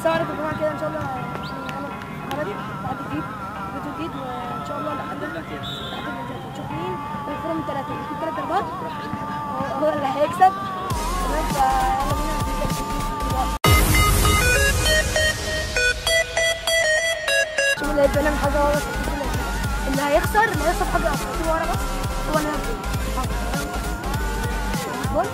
السلام عليكم يا جماعه كده ان شاء الله يعني انا قررت بعد جديد فيديو جديد وان شاء الله لحد لحد ما نشوف مين الفورم ثلاثه يجيب ثلاث ضربات هو هو اللي هيكسب تمام فيلا بينا نبدا دلوقتي. شوف اللي هيبقى لنا حاجه ورا اللي هيخسر اللي هيخسر حاجه اكتر ورا بس هو اللي هيفوز بول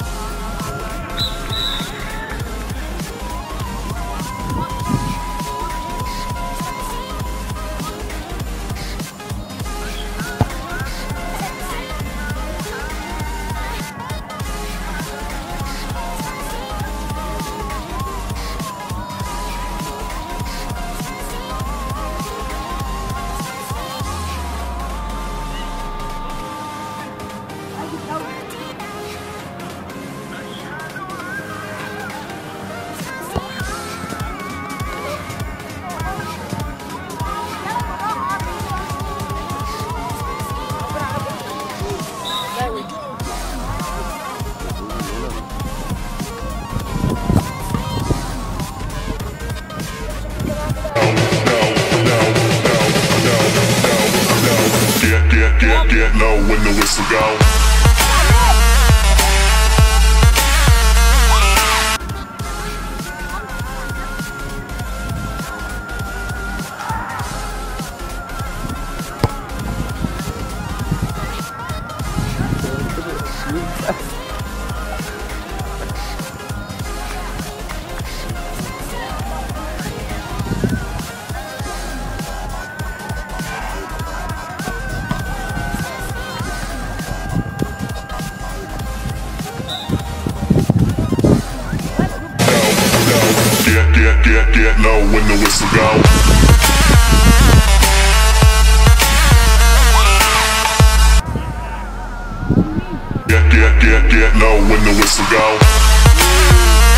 هيجي الأول. Get, get, get, get low when the whistle go. Get, get, get, get low when the whistle go. Get, get, get, get low when the whistle go.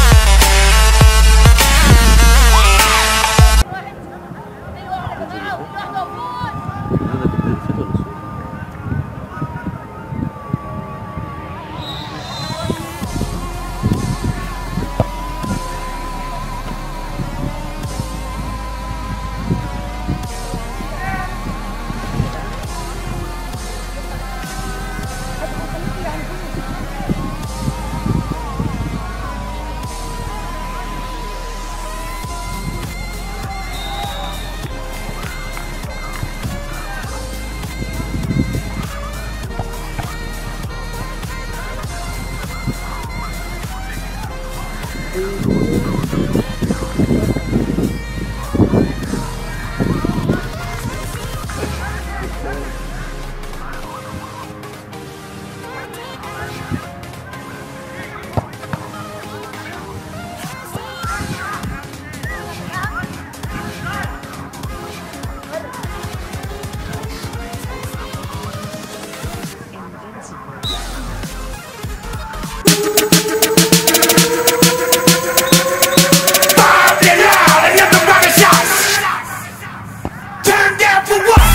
Turn down for what?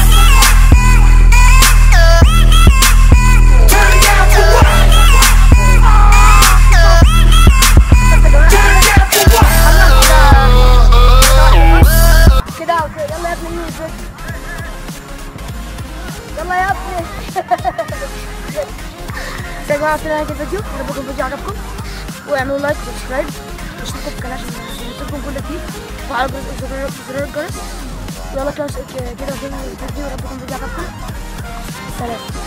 Turn down for what? Turn down for what? كده اوكي يلا يا ابني مين الفيديو يلا يا ابني يا جماعه في نهايه الفيديو يا رب يكون الفيديو عجبكم واعملوا لايك وسبسكرايب واشتركوا في القناه عشان يوصلكم كل جديد وعلى زرار زرار الجرس يلا كده كده في الفيديو يا رب يكون الفيديو عجبكم سلام